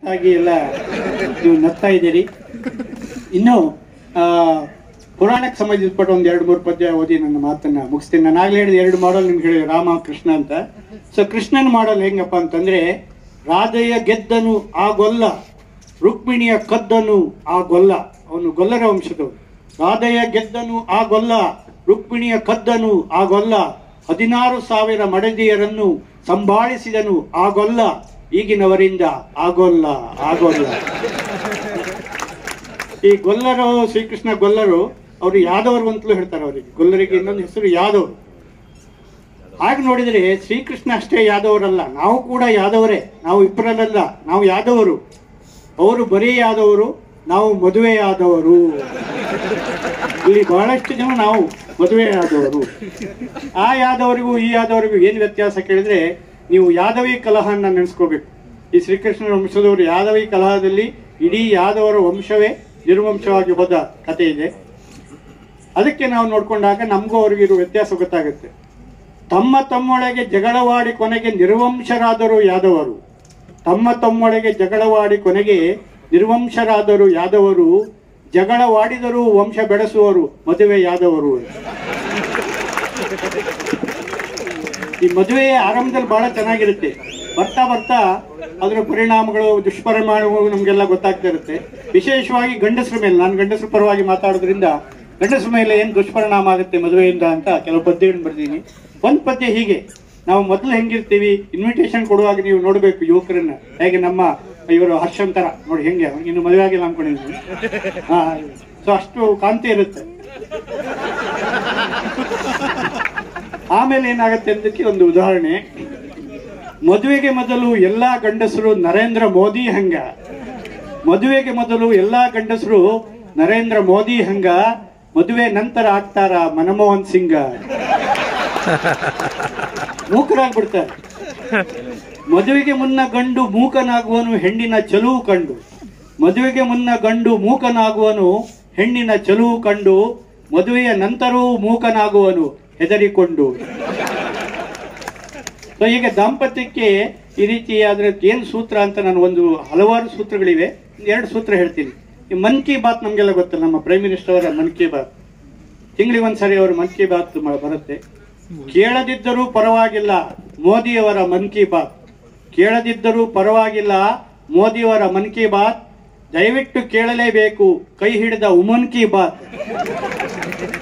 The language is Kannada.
ಗೊತ್ತಾಗಿ ಎಲ್ಲ ನೀವು ನಗ್ತಾ ಇದ್ದೀರಿ ಇನ್ನು ಆ, ಪುರಾಣಕ್ಕೆ ಸಂಬಂಧಿಸಿಪಟ್ಟ ಒಂದು ಎರಡು ಮೂರು ಪದ್ಯ ಓದಿ ನನ್ನ ಮಾತನ್ನ ಮುಗಿಸ್ತೀನಿ ನಾನು ಆಗ್ಲೇ ಹೇಳಿದ ಎರಡು ಮಾಡಲ್ ನಿಮ್ಗೆ ಹೇಳಿ ರಾಮ ಕೃಷ್ಣ ಅಂತ ಸೊ ಕೃಷ್ಣನ ಮಾಡಲ್ ಹೆಂಗಪ್ಪ ಅಂತಂದ್ರೆ ರಾಧೆಯ ಗೆದ್ದನು ಆ ಗೊಲ್ಲ ರುಕ್ಮಿಣಿಯ ಕದ್ದನು ಆ ಗೊಲ್ಲ ಅವನು ಗೊಲ್ಲರ ವಂಶದವನು ರಾಧೆಯ ಗೆದ್ದನು ಆ ಗೊಲ್ಲ ರುಕ್ಮಿಣಿಯ ಕದ್ದನು ಆ ಗೊಲ್ಲ ಹದಿನಾರು ಸಾವಿರ ಮಡದಿಯರನ್ನು ಸಂಭಾಳಿಸಿದನು ಆ ಗೊಲ್ಲ ಈಗಿನವರಿಂದ ಆಗೋಲ್ಲ ಆಗೋಲ್ಲ ಈ ಗೊಲ್ಲರು ಶ್ರೀಕೃಷ್ಣ ಗೊಲ್ಲರು ಅವರು ಯಾದವರು ಅಂತಲೂ ಹೇಳ್ತಾರೆ ಅವರಿಗೆ ಗೊಲ್ಲರಿಗೆ ಇನ್ನೊಂದು ಹೆಸರು ಯಾದವ್ ಹಾಗೆ ನೋಡಿದರೆ ಶ್ರೀಕೃಷ್ಣ ಅಷ್ಟೇ ಯಾದವರಲ್ಲ ನಾವು ಕೂಡ ಯಾದವರೇ ನಾವು ಇಬ್ಬರಲ್ಲ ನಾವು ಯಾದವರು ಅವರು ಬರೀ ಯಾದವರು ನಾವು ಮದುವೆ ಆದವರು ಇಲ್ಲಿ ಬಹಳಷ್ಟು ಜನ ನಾವು ಮದುವೆ ಆದವರು ಆ ಯಾದವರಿಗೂ ಈ ಯಾದವರಿಗೂ ಏನು ವ್ಯತ್ಯಾಸ ಕೇಳಿದ್ರೆ ನೀವು ಯಾದವಿ ಕಲಹನ್ನ ನೆನೆಸ್ಕೋಬೇಕು ಈ ಶ್ರೀಕೃಷ್ಣನ ವಂಶದವರು ಯಾದವಿ ಕಲಹದಲ್ಲಿ ಇಡೀ ಯಾದವರ ವಂಶವೇ ನಿರ್ವಂಶವಾಗಿ ಹೋದ ಕಥೆ ಇದೆ ಅದಕ್ಕೆ ನಾವು ನೋಡ್ಕೊಂಡಾಗ ನಮಗೂ ಅವ್ರಿಗಿರೋ ವ್ಯತ್ಯಾಸ ಗೊತ್ತಾಗುತ್ತೆ ತಮ್ಮ ತಮ್ಮೊಳಗೆ ಜಗಳವಾಡಿ ಕೊನೆಗೆ ನಿರ್ವಂಶರಾದರು ಯಾದವರು ತಮ್ಮ ತಮ್ಮೊಳಗೆ ಜಗಳವಾಡಿ ಕೊನೆಗೆ ನಿರ್ವಂಶರಾದರು ಯಾದವರು ಜಗಳವಾಡಿದರೂ ವಂಶ ಬೆಳೆಸುವರು ಮದುವೆ ಯಾದವರು ಈ ಮದುವೆಯ ಆರಂಭದಲ್ಲಿ ಬಹಳ ಚೆನ್ನಾಗಿರುತ್ತೆ ಬರ್ತಾ ಬರ್ತಾ ಅದರ ಪರಿಣಾಮಗಳು ದುಷ್ಪರಿಣಾಮಗಳು ನಮಗೆಲ್ಲ ಗೊತ್ತಾಗ್ತಾ ಇರುತ್ತೆ ವಿಶೇಷವಾಗಿ ಗಂಡಸರ ಮೇಲೆ ನಾನು ಗಂಡಸರ ಪರವಾಗಿ ಮಾತಾಡೋದ್ರಿಂದ ಗಂಡಸರ ಮೇಲೆ ಏನು ದುಷ್ಪರಿಣಾಮ ಆಗುತ್ತೆ ಮದುವೆಯಿಂದ ಅಂತ ಕೆಲವು ಪದ್ಯಗಳನ್ನು ಬರ್ತೀನಿ ಒಂದು ಪದ್ಯ ಹೀಗೆ ನಾವು ಮೊದಲು ಹೆಂಗಿರ್ತೀವಿ ಇನ್ವಿಟೇಷನ್ ಕೊಡುವಾಗ ನೀವು ನೋಡಬೇಕು ಯುವಕರನ್ನ ಹೇಗೆ ನಮ್ಮ ಇವರು ಹರ್ಷನ್ ತರ ನೋಡಿ ಹೆಂಗೆ ಅವ್ನಿಗೆ ಇನ್ನು ಮದುವೆ ಆಗಿಲ್ಲ ಅನ್ಕೊಂಡಿದ್ದೀನಿ ಹಾ ಸೊ ಅಷ್ಟು ಕಾಂತಿ ಇರುತ್ತೆ ಆಮೇಲೆ ಏನಾಗುತ್ತೆ ಅಂತಕ್ಕೆ ಒಂದು ಉದಾಹರಣೆ ಮದುವೆಗೆ ಮೊದಲು ಎಲ್ಲಾ ಗಂಡಸರು ನರೇಂದ್ರ ಮೋದಿ ಹಂಗ ಮದುವೆಗೆ ಮೊದಲು ಎಲ್ಲಾ ಗಂಡಸರು ನರೇಂದ್ರ ಮೋದಿ ಹಂಗ ಮದುವೆ ನಂತರ ಆಗ್ತಾರ ಮನಮೋಹನ್ ಸಿಂಗ ಮೂಕರಾಗ್ಬಿಡ್ತಾರೆ ಮದುವೆಗೆ ಮುನ್ನ ಗಂಡು ಮೂಕನಾಗುವನು ಹೆಣ್ಣಿನ ಚಲುವು ಕಂಡು ಮದುವೆಗೆ ಮುನ್ನ ಗಂಡು ಮೂಕನಾಗುವನು ಹೆಣ್ಣಿನ ಚಲುವು ಕಂಡು ಮದುವೆಯ ನಂತರವೂ ಮೂಕನಾಗುವನು ಹೆದರಿಕೊಂಡು ಸೊ ಈಗ ದಾಂಪತ್ಯಕ್ಕೆ ಈ ರೀತಿ ಅದ್ರ ಏನ್ ಸೂತ್ರ ಅಂತ ನಾನು ಒಂದು ಹಲವಾರು ಸೂತ್ರಗಳಿವೆ ಎರಡು ಸೂತ್ರ ಹೇಳ್ತೀನಿ ಈ ಮನ್ ಕಿ ಬಾತ್ ನಮಗೆಲ್ಲ ಗೊತ್ತಲ್ಲ ನಮ್ಮ ಪ್ರೈಮ್ ಮಿನಿಸ್ಟರ್ ಅವರ ಮನ್ ಕಿ ಬಾತ್ ತಿಂಗಳಿಗೆ ಒಂದ್ಸರಿ ಅವರು ಮನ್ ಕಿ ಬಾತ್ ಮ- ಬರುತ್ತೆ ಕೇಳದಿದ್ದರೂ ಪರವಾಗಿಲ್ಲ ಮೋದಿಯವರ ಮನ್ ಕಿ ಬಾತ್ ಕೇಳದಿದ್ದರೂ ಪರವಾಗಿಲ್ಲ ಮೋದಿಯವರ ಮನ್ ಕಿ ಬಾತ್ ದಯವಿಟ್ಟು ಕೇಳಲೇಬೇಕು ಕೈ ಹಿಡಿದ ಉಮನ್ ಕಿ ಬಾತ್